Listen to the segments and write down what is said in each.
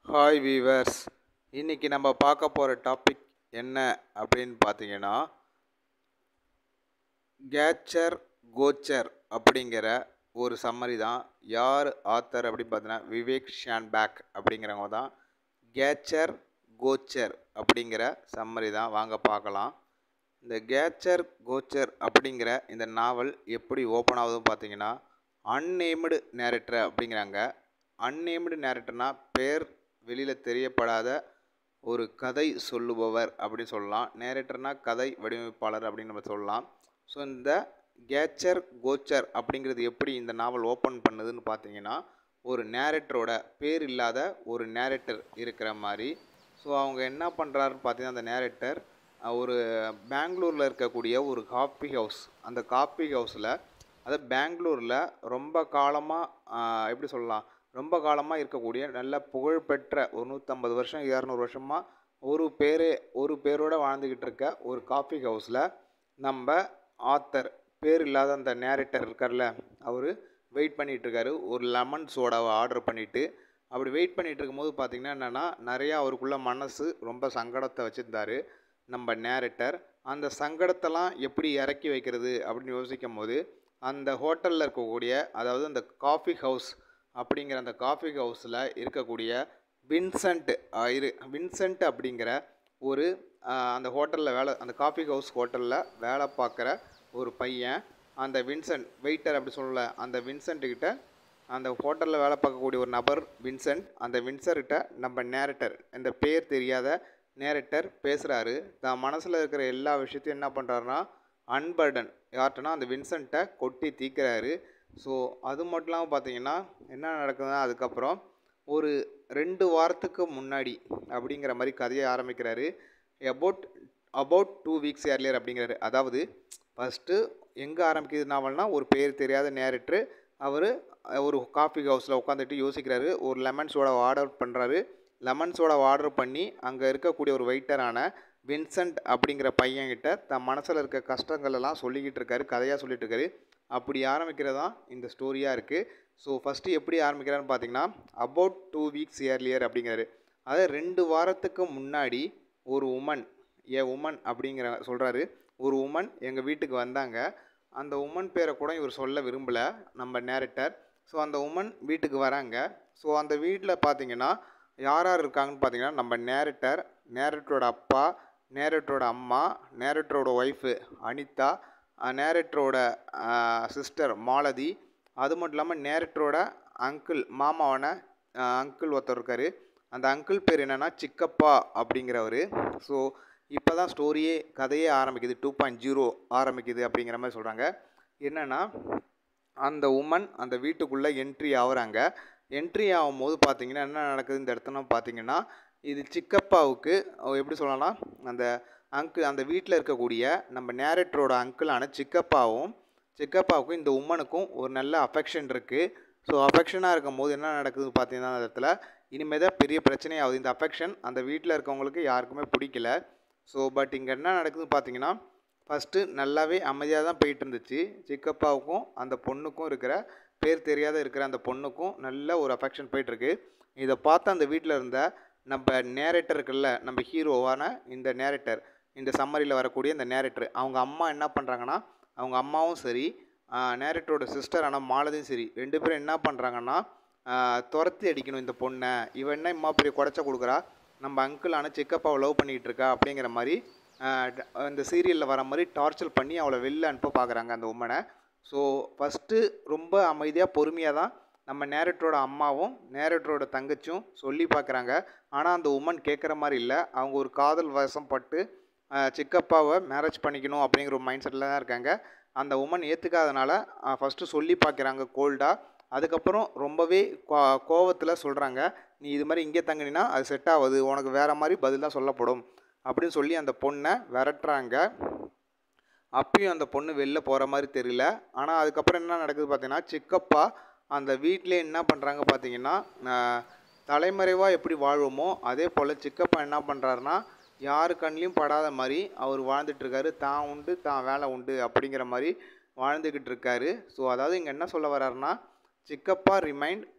hi viewers இன்னைக்கு நம்ம பார்க்க போகிற டாபிக் என்ன அப்படின்னு பார்த்தீங்கன்னா கேச்சர் கோச்சர் அப்படிங்கிற ஒரு சம்மரி தான் யார் ஆத்தர் அப்படின்னு பார்த்தீங்கன்னா விவேக் ஷான்பேக் அப்படிங்கிறவங்க தான் கேச்சர் கோச்சர் அப்படிங்கிற சம்மரி தான் வாங்க பார்க்கலாம் இந்த கேச்சர் கோச்சர் அப்படிங்கிற இந்த நாவல் எப்படி ஓப்பன் ஆகுதுன்னு பார்த்தீங்கன்னா அன்னேம்டு நேரக்டர் அப்படிங்கிறாங்க அன்னேம்டு நேரக்டர்னா பேர் வெளியில் தெரியப்படாத ஒரு கதை சொல்லுபவர் அப்படின்னு சொல்லலாம் நேரேட்டர்னா கதை வடிவமைப்பாளர் அப்படின்னு நம்ம சொல்லலாம் ஸோ இந்த கேச்சர் கோச்சர் அப்படிங்கிறது எப்படி இந்த நாவல் ஓப்பன் பண்ணுதுன்னு பார்த்தீங்கன்னா ஒரு நேரேட்டரோட பேர் இல்லாத ஒரு நேரேட்டர் இருக்கிற மாதிரி ஸோ அவங்க என்ன பண்ணுறாருன்னு பார்த்தீங்கன்னா அந்த நேரேட்டர் ஒரு பெங்களூரில் இருக்கக்கூடிய ஒரு காப்பி ஹவுஸ் அந்த காப்பி ஹவுஸில் அது பெங்களூரில் ரொம்ப காலமாக எப்படி சொல்லலாம் ரொம்ப காலமாக இருக்கக்கூடிய நல்ல புகழ்பெற்ற ஒரு நூற்றம்பது வருஷம் இரநூறு வருஷமாக ஒரு பேரே ஒரு பேரோட வாழ்ந்துக்கிட்டு இருக்க ஒரு காஃபி ஹவுஸில் நம்ம ஆத்தர் பேர் இல்லாத அந்த நேரேட்டர் இருக்கார்ல அவர் வெயிட் பண்ணிகிட்டு இருக்காரு ஒரு லெமன் சோடாவை ஆர்டர் பண்ணிவிட்டு அப்படி வெயிட் பண்ணிகிட்டு இருக்கும்போது பார்த்திங்கன்னா என்னென்னா நிறையா அவருக்குள்ள மனசு ரொம்ப சங்கடத்தை வச்சுருந்தாரு நம்ம நேரேட்டர் அந்த சங்கடத்தெல்லாம் எப்படி இறக்கி வைக்கிறது அப்படின்னு யோசிக்கும் போது அந்த ஹோட்டலில் இருக்கக்கூடிய அதாவது அந்த காஃபி ஹவுஸ் அப்படிங்கிற அந்த காஃபி ஹவுஸில் இருக்கக்கூடிய வின்சென்ட் இரு வின்சென்ட் அப்படிங்கிற ஒரு அந்த ஹோட்டலில் வேலை அந்த காஃபி ஹவுஸ் ஹோட்டலில் வேலை பார்க்குற ஒரு பையன் அந்த வின்சென்ட் வெயிட்டர் அப்படி சொல்லல அந்த வின்சென்ட்டுக்கிட்ட அந்த ஹோட்டலில் வேலை பார்க்கக்கூடிய ஒரு நபர் வின்சென்ட் அந்த வின்சர்கிட்ட நம்ம நேரட்டர் இந்த பேர் தெரியாத நேரட்டர் பேசுகிறாரு தான் மனசில் இருக்கிற எல்லா விஷயத்தையும் என்ன பண்ணுறாருனா அன்பர்டன் யார்கிட்டனா அந்த வின்சென்ட்டை கொட்டி தீக்கிறாரு ஸோ அது மட்டும் இல்லாமல் பார்த்தீங்கன்னா என்ன நடக்குதுன்னா அதுக்கப்புறம் ஒரு ரெண்டு வாரத்துக்கு முன்னாடி அப்படிங்கிற மாதிரி கதையை ஆரம்பிக்கிறாரு about about two weeks earlier அப்படிங்கிறாரு அதாவது ஃபஸ்ட்டு எங்கே ஆரம்பிக்குது நாவல்னா ஒரு பேர் தெரியாத நேரட்ரு அவர் ஒரு காஃபி ஹவுஸில் உட்காந்துட்டு யோசிக்கிறாரு ஒரு லெமன் சோடா ஆர்டர் பண்ணுறாரு லெமன் சோடா ஆர்டர் பண்ணி அங்கே இருக்கக்கூடிய ஒரு வெயிட்டரான வின்சென்ட் அப்படிங்கிற பையன்கிட்ட தன் மனசில் இருக்க கஷ்டங்கள் எல்லாம் சொல்லிக்கிட்டு இருக்காரு கதையாக சொல்லிட்டு இருக்காரு அப்படி ஆரம்பிக்கிறது தான் இந்த ஸ்டோரியாக இருக்குது ஸோ ஃபஸ்ட்டு எப்படி ஆரம்பிக்கிறான்னு பார்த்தீங்கன்னா அபவுட் டூ வீக்ஸ் இயர்லியர் அப்படிங்கிறாரு அதாவது ரெண்டு வாரத்துக்கு முன்னாடி ஒரு உமன் ஏ உமன் அப்படிங்கிற சொல்கிறாரு ஒரு உமன் எங்கள் வீட்டுக்கு வந்தாங்க அந்த உமன் பேரை கூட இவர் சொல்ல விரும்பலை நம்ம நேரட்டர் ஸோ அந்த உமன் வீட்டுக்கு வராங்க ஸோ அந்த வீட்டில் பார்த்தீங்கன்னா யார் யார் இருக்காங்கன்னு பார்த்தீங்கன்னா நம்ம நேரட்டர் நேரட்டரோட அப்பா நேரட்டரோட அம்மா நேரட்டரோட ஒய்ஃபு அனிதா நேரட்டரோட சிஸ்டர் மாலதி அது மட்டும் இல்லாமல் நேரட்டரோட அங்கிள் மாமாவான அங்கிள் ஒருத்தர் இருக்கார் அந்த அங்கிள் பேர் என்னென்னா சிக்கப்பா அப்படிங்கிறவர் ஸோ இப்போ தான் ஸ்டோரியே கதையே ஆரம்பிக்குது டூ பாயிண்ட் ஜீரோ ஆரம்பிக்குது அப்படிங்கிற மாதிரி சொல்கிறாங்க என்னென்னா அந்த உமன் அந்த வீட்டுக்குள்ளே என்ட்ரி ஆகுறாங்க என்ட்ரி ஆகும்போது பார்த்தீங்கன்னா என்ன நடக்குது இந்த இடத்துல பார்த்தீங்கன்னா இது சிக்கப்பாவுக்கு எப்படி சொல்லலாம் அந்த அங்கிள் அந்த வீட்டில் இருக்கக்கூடிய நம்ம நேரேட்டரோட அங்கிளான சிக்கப்பாவும் சிக்கப்பாவுக்கும் இந்த உமனுக்கும் ஒரு நல்ல அஃபெக்ஷன் இருக்குது ஸோ அஃபெக்ஷனாக இருக்கும் போது என்ன நடக்குது பார்த்தீங்கன்னா அந்த இடத்துல இனிமேல் தான் பெரிய பிரச்சனையாகுது இந்த அஃபெக்ஷன் அந்த வீட்டில் இருக்கவங்களுக்கு யாருக்குமே பிடிக்கல ஸோ பட் இங்கே என்ன நடக்குதுன்னு பார்த்தீங்கன்னா ஃபஸ்ட்டு நல்லாவே அமைதியாக தான் போயிட்டு இருந்துச்சு சிக்கப்பாவுக்கும் அந்த பொண்ணுக்கும் இருக்கிற பேர் தெரியாத இருக்கிற அந்த பொண்ணுக்கும் நல்ல ஒரு அஃபெக்ஷன் போயிட்டுருக்கு இதை பார்த்து அந்த வீட்டில் இருந்த நம்ம நேரேட்டர் இருக்குல்ல நம்ம ஹீரோவான இந்த நேரேட்டர் இந்த சம்மரியில் வரக்கூடிய இந்த நேரேட்டர் அவங்க அம்மா என்ன பண்ணுறாங்கன்னா அவங்க அம்மாவும் சரி நேரேட்டரோட சிஸ்டர் ஆனால் மாலதியும் சரி ரெண்டு பேரும் என்ன பண்ணுறாங்கன்னா துரத்தி அடிக்கணும் இந்த பொண்ணை இவன் என்ன இம்மா பெரிய குடைச்ச கொடுக்குறா நம்ம அங்கிளான சிக்கப்பாவை லவ் பண்ணிக்கிட்டு இருக்கா அப்படிங்கிற மாதிரி இந்த சீரியலில் வர மாதிரி டார்ச்சர் பண்ணி அவளை வெளில அனுப்ப பார்க்குறாங்க அந்த உமனை ஸோ ஃபஸ்ட்டு ரொம்ப அமைதியாக பொறுமையாக தான் நம்ம நேரட்டரோட அம்மாவும் நேரட்டரோட தங்கச்சியும் சொல்லி பார்க்குறாங்க ஆனால் அந்த உமன் கேட்குற மாதிரி இல்லை அவங்க ஒரு காதல் வசம் பட்டு சிக்கப்பாவை மேரேஜ் பண்ணிக்கணும் அப்படிங்கிற ஒரு மைண்ட் செட்டில் தான் இருக்காங்க அந்த உமன் ஏற்றுக்காதனால ஃபஸ்ட்டு சொல்லி பார்க்குறாங்க கோல்டாக அதுக்கப்புறம் ரொம்பவே கோ கோவத்தில் சொல்கிறாங்க நீ இது மாதிரி இங்கே தங்கினா அது செட் ஆகுது உனக்கு வேறு மாதிரி பதில் தான் சொல்லப்படும் அப்படின்னு சொல்லி அந்த பொண்ணை விரட்டுறாங்க அப்பயும் அந்த பொண்ணு வெளில போகிற மாதிரி தெரியல ஆனால் அதுக்கப்புறம் என்ன நடக்குது பார்த்தீங்கன்னா சிக்கப்பா அந்த வீட்டிலே என்ன பண்ணுறாங்க பார்த்தீங்கன்னா தலைமறைவாக எப்படி வாழ்வோமோ அதே போல் சிக்கப்பா என்ன பண்ணுறாருனா யாரு கண்லேயும் படாத மாதிரி அவர் வாழ்ந்துட்டுருக்காரு தான் உண்டு தான் வேலை உண்டு அப்படிங்கிற மாதிரி வாழ்ந்துக்கிட்டு இருக்காரு ஸோ அதாவது இங்கே என்ன சொல்ல வர்றாருன்னா Chikkappa remained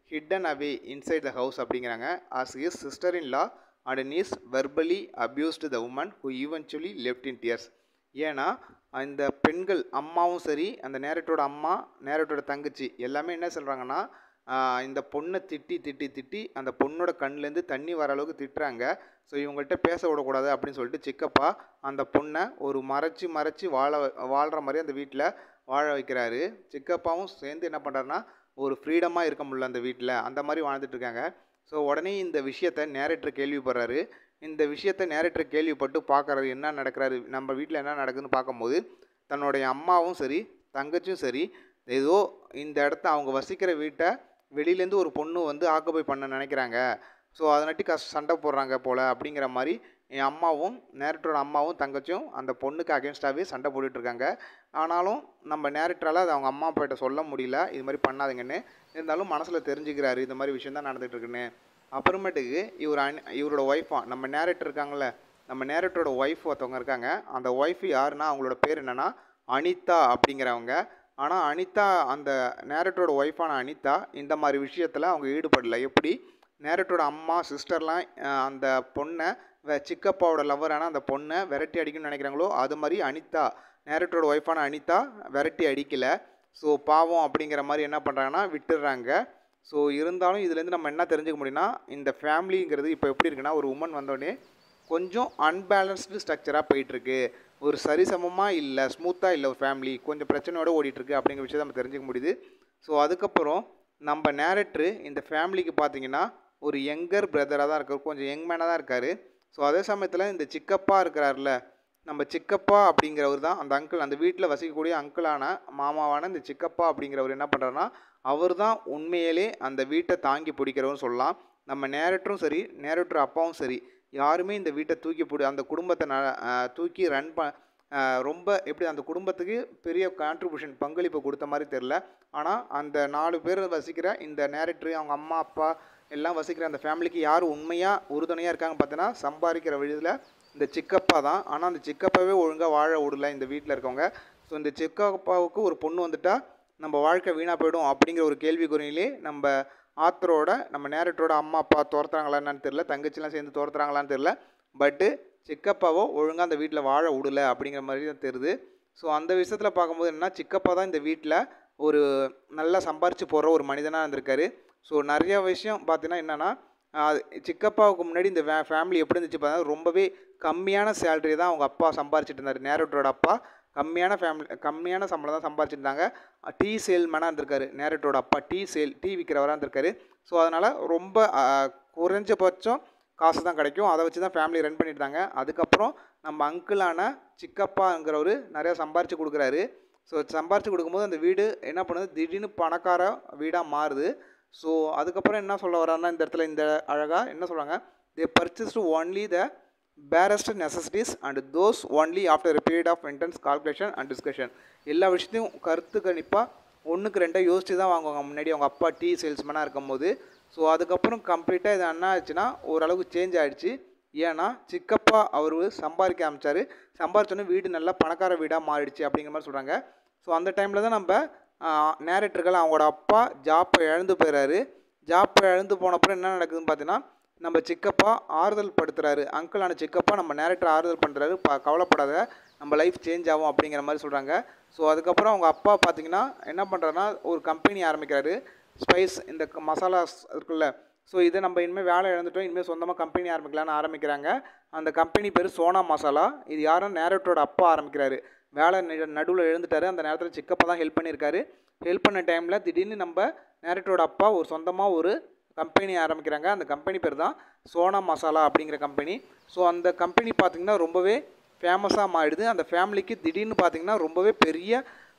hidden away inside the house அப்படிங்கிறாங்க as is sister in law and niece verbally abused the woman who eventually left in tears ஏன்னா அந்த பெண்கள் அம்மாவும் சரி அந்த நேரட்டோட அம்மா நேரட்டோட தங்கச்சி எல்லாமே என்ன சொல்கிறாங்கன்னா இந்த பொண்ணை திட்டி திட்டி திட்டி அந்த பொண்ணோட கண்ணுலேருந்து தண்ணி வர அளவுக்கு திட்டுறாங்க ஸோ இவங்கள்ட்ட பேச விடக்கூடாது அப்படின்னு சொல்லிட்டு சிக்கப்பா அந்த பொண்ணை ஒரு மறைச்சி மறைச்சி வாழ வாழ்கிற மாதிரி அந்த வீட்டில் வாழ வைக்கிறாரு சிக்கப்பாவும் சேர்ந்து என்ன பண்ணுறாருன்னா ஒரு ஃப்ரீடமாக இருக்க முடியல அந்த வீட்டில் அந்த மாதிரி வாழ்ந்துட்டு இருக்காங்க ஸோ உடனே இந்த விஷயத்த நேரேட்டர் கேள்விப்படுறாரு இந்த விஷயத்த நேரேட்டர் கேள்விப்பட்டு பார்க்குறாரு என்ன நடக்கிறாரு நம்ம வீட்டில் என்ன நடக்குதுன்னு பார்க்கும்போது தன்னுடைய அம்மாவும் சரி தங்கச்சியும் சரி ஏதோ இந்த இடத்த அவங்க வசிக்கிற வீட்டை வெளியிலேருந்து ஒரு பொண்ணு வந்து ஆக்குபை பண்ண நினைக்கிறாங்க ஸோ அதனாட்டி கஷ் சண்டை போடுறாங்க போல் அப்படிங்கிற மாதிரி என் அம்மாவும் நேரட்டரோட அம்மாவும் தங்கச்சியும் அந்த பொண்ணுக்கு அகேன்ஸ்டாகவே சண்டை போட்டுட்ருக்காங்க ஆனாலும் நம்ம நேரட்டரால் அது அவங்க அம்மா அப்பாட்ட சொல்ல முடியல இது மாதிரி பண்ணாதுங்கன்னு இருந்தாலும் மனசில் தெரிஞ்சுக்கிறாரு இந்த மாதிரி விஷயம் தான் நடந்துகிட்ருக்குன்னு அப்புறமேட்டுக்கு இவர் அனி இவரோட ஒய்ஃபா நம்ம நேரட்டர் இருக்காங்கள்ல நம்ம நேரட்டரோட ஒய்ஃப் ஒருத்தவங்க இருக்காங்க அந்த ஒய்ஃப் யாருன்னா அவங்களோட பேர் என்னென்னா அனிதா அப்படிங்கிறவங்க ஆனால் அனிதா அந்த நேரட்டரோட ஒய்ஃபான அனிதா இந்த மாதிரி விஷயத்தில் அவங்க ஈடுபடல எப்படி நேரட்டோட அம்மா சிஸ்டர்லாம் அந்த பொண்ணை வே சிக்கப்பாவோட லவ்வரான அந்த பொண்ணை விரட்டி அடிக்கணும்னு நினைக்கிறாங்களோ அது மாதிரி அனிதா நேரட்டரோட ஒய்ஃபான அனிதா விரட்டி அடிக்கலை ஸோ பாவம் அப்படிங்கிற மாதிரி என்ன பண்ணுறாங்கன்னா விட்டுடுறாங்க ஸோ இருந்தாலும் இதுலேருந்து நம்ம என்ன தெரிஞ்சுக்க முடியும்னா இந்த ஃபேமிலிங்கிறது இப்போ எப்படி இருக்குன்னா ஒரு உமன் வந்தோடனே கொஞ்சம் அன்பேலன்ஸ்டு ஸ்ட்ரக்சராக போயிட்டுருக்கு ஒரு சரிசமமாக இல்லை ஸ்மூத்தாக இல்லை ஒரு ஃபேமிலி கொஞ்சம் பிரச்சனையோடு ஓடிட்டுருக்கு அப்படிங்கிற விஷயத்தை நம்ம தெரிஞ்சுக்க முடியுது ஸோ அதுக்கப்புறம் நம்ம நேரட்ரு இந்த ஃபேமிலிக்கு பார்த்தீங்கன்னா ஒரு யங்கர் பிரதராக தான் இருக்கார் கொஞ்சம் யங் மேனாக தான் இருக்கார் ஸோ அதே சமயத்தில் இந்த சிக்கப்பா இருக்கிறார்ல நம்ம சிக்கப்பா அப்படிங்கிறவர் தான் அந்த அங்கிள் அந்த வீட்டில் வசிக்கக்கூடிய அங்கிளான மாமாவான இந்த சிக்கப்பா அப்படிங்கிறவர் என்ன பண்ணுறாருன்னா அவர் தான் உண்மையிலே அந்த வீட்டை தாங்கி பிடிக்கிறவர்னு சொல்லலாம் நம்ம நேரட்டரும் சரி நேரட்டர் அப்பாவும் சரி யாருமே இந்த வீட்டை தூக்கி பிடி அந்த குடும்பத்தை ந தூக்கி ரன் ப ரொம்ப எப்படி அந்த குடும்பத்துக்கு பெரிய கான்ட்ரிபியூஷன் பங்களிப்பு கொடுத்த மாதிரி தெரில ஆனால் அந்த நாலு பேர் வசிக்கிற இந்த நேரட்ரு அவங்க அம்மா அப்பா எல்லாம் வசிக்கிற அந்த ஃபேமிலிக்கு யார் உண்மையாக உறுதுணையாக இருக்காங்க பார்த்தீங்கன்னா சம்பாதிக்கிற வழியில் இந்த சிக்கப்பா தான் ஆனால் அந்த சிக்கப்பாவே ஒழுங்காக வாழ விடல இந்த வீட்டில் இருக்கவங்க ஸோ இந்த சிக்கப்பாவுக்கு ஒரு பொண்ணு வந்துட்டா நம்ம வாழ்க்கை வீணாக போயிடும் அப்படிங்கிற ஒரு கேள்விக்குறியிலே நம்ம ஆத்தரோட நம்ம நேரட்டோட அம்மா அப்பா துரத்துறாங்களா என்னன்னு தெரில தங்கச்சிலாம் சேர்ந்து துரத்துறாங்களான்னு தெரில பட்டு சிக்கப்பாவோ ஒழுங்காக அந்த வீட்டில் வாழ விடல அப்படிங்கிற மாதிரி தான் தெரியுது ஸோ அந்த விஷயத்தில் பார்க்கும்போது என்னன்னா சிக்கப்பா தான் இந்த வீட்டில் ஒரு நல்லா சம்பாரித்து போகிற ஒரு மனிதனாக இருந்திருக்காரு ஸோ நிறைய விஷயம் பார்த்தீங்கன்னா என்னென்னா சிக்கப்பாவுக்கு முன்னாடி இந்த ஃபே ஃபேமிலி எப்படி இருந்துச்சு பார்த்தா ரொம்பவே கம்மியான சேலரி தான் அவங்க அப்பா சம்பாரிச்சிட்டு இருந்தார் நேரட்டரோட அப்பா கம்மியான ஃபேமிலி கம்மியான சம்பளம் தான் சம்பாரிச்சிருந்தாங்க டீ சேல்மேனாக இருந்திருக்காரு நேரட்டோட அப்பா டீ சேல் டீ விற்கிறவராக இருந்திருக்காரு ஸோ அதனால் ரொம்ப குறைஞ்சபட்சம் காசு தான் கிடைக்கும் அதை வச்சு தான் ஃபேமிலி ரன் பண்ணியிருந்தாங்க அதுக்கப்புறம் நம்ம அங்கிளான சிக்கப்பாங்கிறவர் நிறையா சம்பாரித்து கொடுக்குறாரு ஸோ சம்பாரித்து கொடுக்கும்போது அந்த வீடு என்ன பண்ணுது திடீர்னு பணக்கார வீடாக மாறுது ஸோ அதுக்கப்புறம் என்ன சொல்ல வராங்கன்னா இந்த இடத்துல இந்த அழகாக என்ன சொல்கிறாங்க they purchase to only the barest necessities and those only after a period of intense calculation and discussion எல்லா விஷயத்தையும் கருத்து கணிப்பாக ஒன்றுக்கு ரெண்டாக யோசித்து தான் வாங்குவாங்க முன்னாடி அவங்க அப்பா டீ சேல்ஸ்மேனாக இருக்கும்போது ஸோ அதுக்கப்புறம் கம்ப்ளீட்டாக இது என்ன ஆச்சுன்னா ஓரளவுக்கு சேஞ்ச் ஆகிடுச்சு ஏன்னா சிக்கப்பா அவர் சம்பாதிக்க ஆரம்பித்தார் சம்பாரிச்சோன்னே வீடு நல்லா பணக்கார வீடாக மாறிடுச்சு அப்படிங்கிற மாதிரி சொல்கிறாங்க ஸோ அந்த டைமில் தான் நம்ம நேரேட்டர்கள் அவங்களோட அப்பா ஜாப்பை இழந்து போயிடுறாரு ஜாப்பை இழந்து போனப்புறம் என்ன நடக்குதுன்னு பார்த்தீங்கன்னா நம்ம சிக்கப்பா ஆறுதல் படுத்துறாரு அங்கிளான சிக்கப்பா நம்ம நேரேட்டர் ஆறுதல் பண்ணுறாரு ப கவலைப்படாத நம்ம லைஃப் சேஞ்ச் ஆகும் அப்படிங்கிற மாதிரி சொல்கிறாங்க ஸோ அதுக்கப்புறம் அவங்க அப்பா பார்த்தீங்கன்னா என்ன பண்ணுறாருன்னா ஒரு கம்பெனி ஆரம்பிக்கிறாரு ஸ்பைஸ் இந்த மசாலாஸ் இருக்குல்ல ஸோ இதை நம்ம இனிமேல் வேலை இழந்துட்டோம் இனிமேல் சொந்தமாக கம்பெனி ஆரம்பிக்கலான்னு ஆரம்பிக்கிறாங்க அந்த கம்பெனி பேர் சோனா மசாலா இது யாரும் நேரட்டோட அப்பா ஆரம்பிக்கிறாரு வேலை நடுவில் எழுந்துட்டாரு அந்த நேரத்தில் சிக்கப்பா தான் ஹெல்ப் பண்ணியிருக்காரு ஹெல்ப் பண்ண டைமில் திடீர்னு நம்ம நேரட்டோட அப்பா ஒரு சொந்தமாக ஒரு கம்பெனி ஆரம்பிக்கிறாங்க அந்த கம்பெனி பேர் தான் சோனா மசாலா அப்படிங்கிற கம்பெனி ஸோ அந்த கம்பெனி பார்த்திங்கன்னா ரொம்பவே ஃபேமஸாக மாறிடுது அந்த ஃபேமிலிக்கு திடீர்னு பார்த்திங்கன்னா ரொம்பவே பெரிய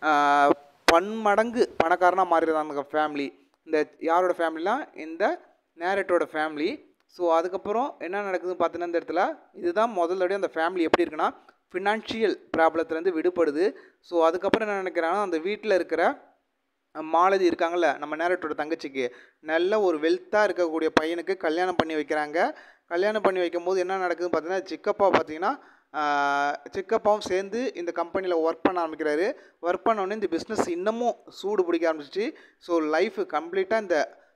பன்மடங்கு பணக்காரனாக மாறிடுது அந்த ஃபேமிலி இந்த யாரோட ஃபேமிலிலாம் இந்த நேரட்டோட ஃபேமிலி ஸோ அதுக்கப்புறம் என்ன நடக்குதுன்னு பார்த்தீங்கன்னா இந்த இடத்துல இதுதான் முதல்ல அந்த ஃபேமிலி எப்படி இருக்குன்னா ஃபினான்ஷியல் ப்ராப்ளத்துலேருந்து விடுபடுது ஸோ அதுக்கப்புறம் என்ன நினைக்கிறாங்கன்னா அந்த வீட்டில் இருக்கிற மாலதி இருக்காங்கள்ல நம்ம நேரட்டோட தங்கச்சிக்கு நல்ல ஒரு வெல்த்தாக இருக்கக்கூடிய பையனுக்கு கல்யாணம் பண்ணி வைக்கிறாங்க கல்யாணம் பண்ணி வைக்கும் போது என்ன நடக்குதுன்னு பார்த்தீங்கன்னா சிக்கப்பா பார்த்தீங்கன்னா சிக்கப்பாவும் சேர்ந்து இந்த கம்பெனியில் ஒர்க் பண்ண ஆரம்பிக்கிறாரு ஒர்க் பண்ணோடனே இந்த பிஸ்னஸ் இன்னமும் சூடு பிடிக்க ஆரம்பிச்சிச்சு ஸோ லைஃப் கம்ப்ளீட்டாக இந்த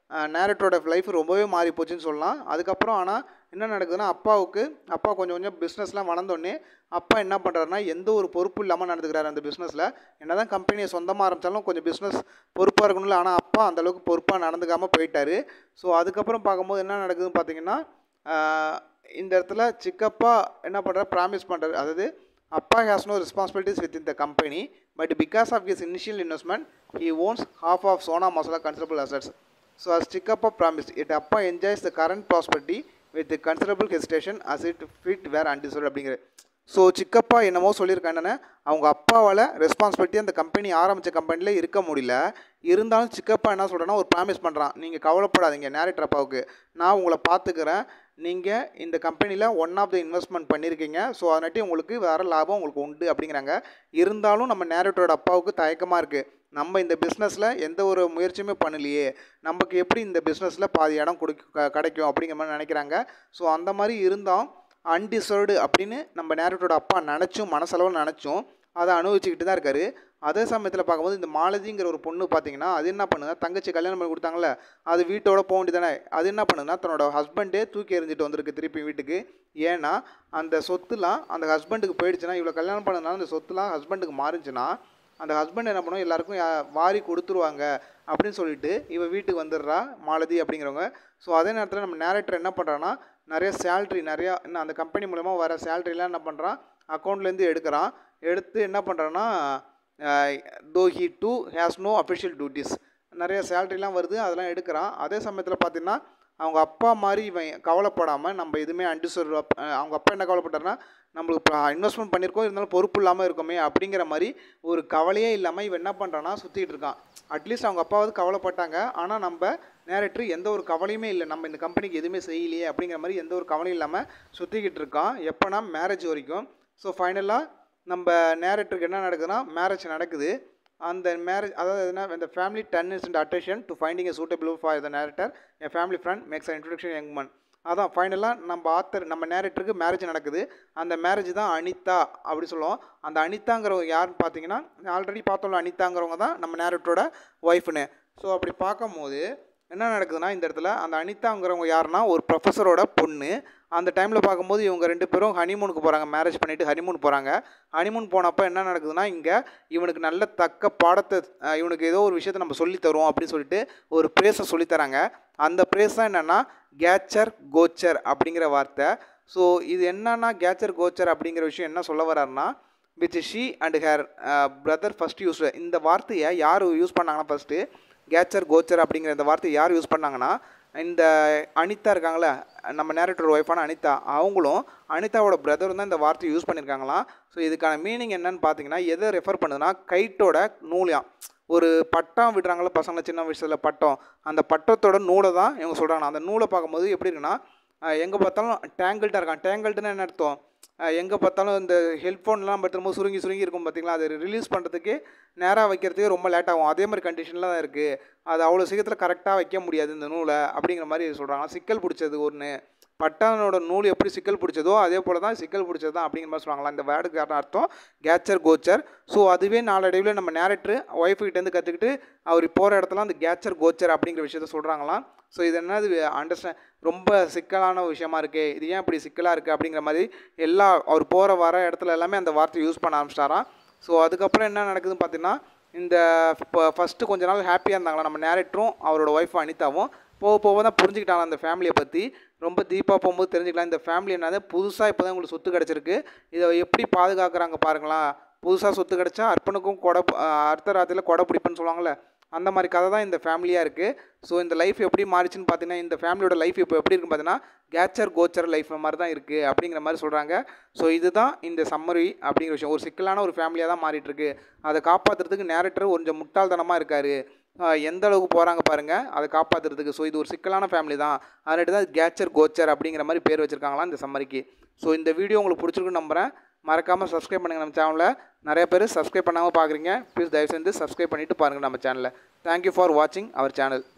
நேரட்டோட லைஃப் ரொம்பவே மாறி போச்சுன்னு சொல்லலாம் அதுக்கப்புறம் ஆனால் என்ன நடக்குதுன்னா அப்பாவுக்கு அப்பா கொஞ்சம் கொஞ்சம் பிஸ்னஸ்லாம் வளர்ந்தோடனே அப்பா என்ன பண்ணுறாருன்னா எந்த ஒரு பொறுப்பு இல்லாமல் நடந்துக்கிறாரு அந்த பிஸ்னஸில் என்ன தான் கம்பெனியை சொந்தமாக ஆரம்பித்தாலும் கொஞ்சம் பிஸ்னஸ் பொறுப்பாக இருக்கணும்ல ஆனால் அப்பா அந்தளவுக்கு பொறுப்பாக நடந்துக்காமல் போயிட்டாரு ஸோ அதுக்கப்புறம் பார்க்கும்போது என்ன நடக்குதுன்னு பார்த்தீங்கன்னா ஆஹ், இந்த இடத்துல சிக்கப்பா என்ன பண்ணுறாரு ப்ராமிஸ் பண்ணுறாரு அதாவது அப்பா has no responsibilities with in the company but because of his initial investment he owns half of Sona Masala considerable assets so as Chikkappa promised it அப்பா enjoys the current prosperity with the considerable hesitation as it fit where undeserved அப்படிங்கிற so Chikkappa என்னமோ சொல்லியிருக்காங்க என்னென்ன அவங்க அப்பாவால் responsibility அந்த company ஆரம்பித்த கம்பெனியில் இருக்க முடியல இருந்தாலும் சிக்கப்பா என்ன சொல்கிறேன்னா ஒரு ப்ராமிஸ் பண்ணுறான் நீங்கள் கவலைப்படாதீங்க நேரேட்டர் அப்பாவுக்கு நான் உங்களை பார்த்துக்கிறேன் நீங்கள் இந்த கம்பெனியில் ஒன் ஆஃப் த இன்வெஸ்ட்மெண்ட் பண்ணியிருக்கீங்க ஸோ அதனாட்டி உங்களுக்கு வேறு லாபம் உங்களுக்கு உண்டு அப்படிங்கிறாங்க இருந்தாலும் நம்ம நேரேட்டரோட அப்பாவுக்கு தயக்கமாக இருக்குது நம்ம இந்த பிஸ்னஸில் எந்த ஒரு முயற்சியுமே பண்ணலையே நமக்கு எப்படி இந்த பிஸ்னஸில் பாதி இடம் கொடுக்க கிடைக்கும் அப்படிங்கிற மாதிரி நினைக்கிறாங்க ஸோ அந்த மாதிரி இருந்தால் அன்டிசர்வ்டு அப்படின்னு நம்ம நேரட்டோட அப்பா நினச்சும் மனசளவில் நினச்சும் அதை அனுபவிச்சுக்கிட்டு தான் இருக்காரு அதே சமயத்தில் பார்க்கும்போது இந்த மாலதிங்கிற ஒரு பொண்ணு பார்த்தீங்கன்னா அது என்ன பண்ணுங்க தங்கச்சி கல்யாணம் பண்ணி கொடுத்தாங்கல்ல அது வீட்டோட போக வேண்டியதானே அது என்ன பண்ணுதுன்னா தன்னோட ஹஸ்பண்டே தூக்கி எறிஞ்சிட்டு வந்திருக்கு திருப்பி வீட்டுக்கு ஏன்னா அந்த சொத்துலாம் அந்த ஹஸ்பண்டுக்கு போயிடுச்சுன்னா இவ்வளோ கல்யாணம் பண்ணதுனால அந்த சொத்துலாம் ஹஸ்பண்டுக்கு மாறிச்சுன்னா அந்த ஹஸ்பண்ட் என்ன பண்ணும் எல்லாருக்கும் யா- வாரி கொடுத்துருவாங்க அப்படின்னு சொல்லிட்டு இவ வீட்டுக்கு வந்துடுறா மாலதி அப்படிங்கிறவங்க ஸோ அதே நேரத்தில் நம்ம நேரேட்டர் என்ன பண்ணுறான்னா நிறைய சேல்ரி நிறையா இன்னும் அந்த கம்பெனி மூலமா வர சேல்ரிலாம் என்ன பண்ணுறான் அக்கௌண்ட்லேருந்து எடுக்கிறான் எடுத்து என்ன பண்ணுறான்னா though he too has no official duties நிறைய சேல்ரிலாம் வருது அதெல்லாம் எடுக்கிறான் அதே சமயத்தில் பார்த்தீங்கன்னா அவங்க அப்பா மாதிரி இவன் கவலைப்படாமல் நம்ம எதுவுமே அண்டிசர்வ் அவங்க அப்பா என்ன கவலைப்பட்டாருன்னா நம்மளுக்கு இன்வெஸ்ட்மெண்ட் பண்ணியிருக்கோம் இருந்தாலும் பொறுப்பு இல்லாமல் இருக்கோமே அப்படிங்கிற மாதிரி ஒரு கவலையே இல்லாமல் இவன் என்ன பண்ணுறான்னா சுற்றிட்டு இருக்கான் அட்லீஸ்ட் அவங்க அப்பாவது கவலைப்பட்டாங்க ஆனால் நம்ம நேரேட்டர் எந்த ஒரு கவலையுமே இல்லை நம்ம இந்த கம்பெனிக்கு எதுவுமே செய்யலையே அப்படிங்கிற மாதிரி எந்த ஒரு கவலையும் இல்லாமல் சுற்றிக்கிட்டு இருக்கான் எப்போனா மேரேஜ் வரைக்கும் ஸோ ஃபைனலாக நம்ம நேரேட்டருக்கு என்ன நடக்குதுன்னா மேரேஜ் நடக்குது அந்த மேரேஜ் அதாவது என்ன இந்த family turn is and attention to finding a suitable for the narrator an family friend makes introduction young man அதான் ஃபைனலாக நம்ம ஆத்தர் நம்ம நேரேட்டருக்கு மேரேஜ் நடக்குது அந்த மேரேஜ் தான் அனிதா அப்படி சொல்லுவோம் அந்த அனிதாங்கிறவங்க யாருன்னு பார்த்தீங்கன்னா ஆல்ரெடி பார்த்தோம்ல அனிதாங்கிறவங்க தான் நம்ம நேரேட்டரோட ஒய்ஃப்னு ஸோ அப்படி பார்க்கும்போது என்ன நடக்குதுன்னா இந்த இடத்துல அந்த அனிதாங்கிறவங்க யாருன்னா ஒரு ப்ரொஃபஸரோட பொண்ணு அந்த டைமில் பார்க்கும்போது இவங்க ரெண்டு பேரும் ஹனிமூனுக்கு போகிறாங்க மேரேஜ் பண்ணிவிட்டு ஹனிமூன் போகிறாங்க ஹனிமூன் போனப்போ என்ன நடக்குதுன்னா இங்கே இவனுக்கு நல்ல தக்க பாடத்தை அஹ், இவனுக்கு ஏதோ ஒரு விஷயத்தை நம்ம சொல்லித் தருவோம் அப்படின்னு சொல்லிட்டு ஒரு ப்ரேஸை சொல்லித்தராங்க அந்த ப்ரேஸ் தான் என்னென்னா கேச்சர் கோச்சர் அப்படிங்கிற வார்த்தை ஸோ இது என்னன்னா கேச்சர் கோச்சர் அப்படிங்கிற விஷயம் என்ன சொல்ல வர்றாருன்னா which she and her brother first use இந்த வார்த்தையை யார் யூஸ் பண்ணாங்கன்னா ஃபஸ்ட்டு கேச்சர் கோச்சர் அப்படிங்கிற இந்த வார்த்தையை யார் யூஸ் பண்ணாங்கன்னா இந்த அனிதா இருக்காங்களே நம்ம நேரட்டர் ஒய்ஃபான அனிதா அவங்களும் அனிதாவோட பிரதரும் தான் இந்த வார்த்தையை யூஸ் பண்ணியிருக்காங்களாம் ஸோ இதுக்கான மீனிங் என்னன்னு பார்த்தீங்கன்னா எதை ரெஃபர் பண்ணுதுன்னா கைட்டோட நூலியாம் ஒரு பட்டம் விடுறாங்களே பசங்களை சின்ன வயசில் பட்டம் அந்த பட்டத்தோட நூலை தான் இவங்க சொல்கிறாங்க அந்த நூலை பார்க்கும்போது எப்படி இருக்குன்னா எங்கே பார்த்தாலும் டேங்கிள்டாக இருக்கான் டேங்கிள்டுன்னு என்ன அர்த்தம் எங்கே பார்த்தாலும் இந்த ஹெட்ஃபோன்லாம் நம்ம எடுத்தும்போது சுருங்கி சுருங்கி இருக்கும் பார்த்தீங்களா அது ரிலீஸ் பண்ணுறதுக்கு நேராக வைக்கிறதுக்கு ரொம்ப லேட் ஆகும் அதே மாதிரி கண்டிஷனில் தான் இருக்குது அது அவ்வளோ சீக்கிரத்தில் கரெக்டாக வைக்க முடியாது இந்த நூலை அப்படிங்கிற மாதிரி சொல்கிறாங்க சிக்கல் பிடிச்சது ஒன்று பட்டானோட நூல் எப்படி சிக்கல் பிடிச்சதோ அதே போல் தான் சிக்கல் பிடிச்சது தான் அப்படிங்கிற மாதிரி சொல்லுவாங்களா இந்த வேர்டுக்கான அர்த்தம் கேச்சர் கோச்சர் ஸோ அதுவே நாளடைவில் நம்ம நேரக்டர் ஒய்ஃபுக்கிட்டேருந்து கற்றுக்கிட்டு அவர் போகிற இடத்துல அந்த கேச்சர் கோச்சர் அப்படிங்கிற விஷயத்த சொல்கிறாங்களாம் ஸோ இது என்னது அண்டர்ஸ்டாண்ட் ரொம்ப சிக்கலான விஷயமா இருக்கே இது ஏன் இப்படி சிக்கலாக இருக்குது அப்படிங்கிற மாதிரி எல்லா அவர் போகிற வர இடத்துல எல்லாமே அந்த வார்த்தையை யூஸ் பண்ண ஆரம்பிச்சிட்டாராம் ஸோ அதுக்கப்புறம் என்ன நடக்குதுன்னு பார்த்தீங்கன்னா இந்த இப்போ ஃபஸ்ட்டு கொஞ்ச நாள் ஹாப்பியாக இருந்தாங்களா நம்ம நேரக்டரும் அவரோட ஒய்ஃப் அனிதாவும் போக போக தான் புரிஞ்சுக்கிட்டாங்க அந்த ஃபேமிலியை பற்றி ரொம்ப டீப்பாக போகும்போது தெரிஞ்சுக்கலாம் இந்த ஃபேமிலி என்னது புதுசாக இப்போ தான் உங்களுக்கு சொத்து கிடச்சிருக்கு இதை எப்படி பாதுகாக்கிறாங்க பாருங்களேன் புதுசாக சொத்து கிடச்சா அர்ப்பனுக்கும் கொடை பு- அஹ் அர்த்த ராத்திரியில் கொடை பிடிப்புன்னு சொல்லுவாங்கள்ல அந்த மாதிரி கதை தான் இந்த ஃபேமிலியாக இருக்குது ஸோ இந்த லைஃப் எப்படி மாறிச்சுன்னு பார்த்தீங்கன்னா இந்த ஃபேமிலியோட லைஃப் இப்போ எப்படி இருக்குன்னு பார்த்தீங்கன்னா கேச்சர் கோச்சர் லைஃப் மாதிரி தான் இருக்குது அப்படிங்கிற மாதிரி சொல்கிறாங்க ஸோ இதுதான் இந்த சம்மரி அப்படிங்கிற விஷயம் ஒரு சிக்கலான ஒரு ஃபேமிலியாக தான் மாறிட்டு இருக்கு அதை காப்பாற்றுறதுக்கு நேரக்டர் கொஞ்சம் முட்டாள்தனமாக இருக்காரு ஆஹ் எந்த அளவுக்கு போகிறாங்க பாருங்கள் அதை காப்பாற்றுறதுக்கு ஸோ இது ஒரு சிக்கலான ஃபேமிலி தான் அதனால தான் கேச்சர் கோச்சர் அப்படிங்கிற மாதிரி பேர் வச்சுருக்காங்களாம் இந்த சம்மரிக்கு ஸோ இந்த வீடியோ உங்களுக்கு பிடிச்சிருக்குன்னு நம்புகிறேன் மறக்காமல் சப்ஸ்கிரைப் பண்ணுங்கள் நம்ம சேனலில் நிறைய பேர் சப்ஸ்கிரைப் பண்ணாமல் பார்க்குறீங்க ப்ளீஸ் தயவு செஞ்சு சப்ஸ்கிரைப் பண்ணிவிட்டு பாருங்கள் நம்ம சேனலில் தேங்க்யூ ஃபார் வாட்சிங் அவர் சேனல்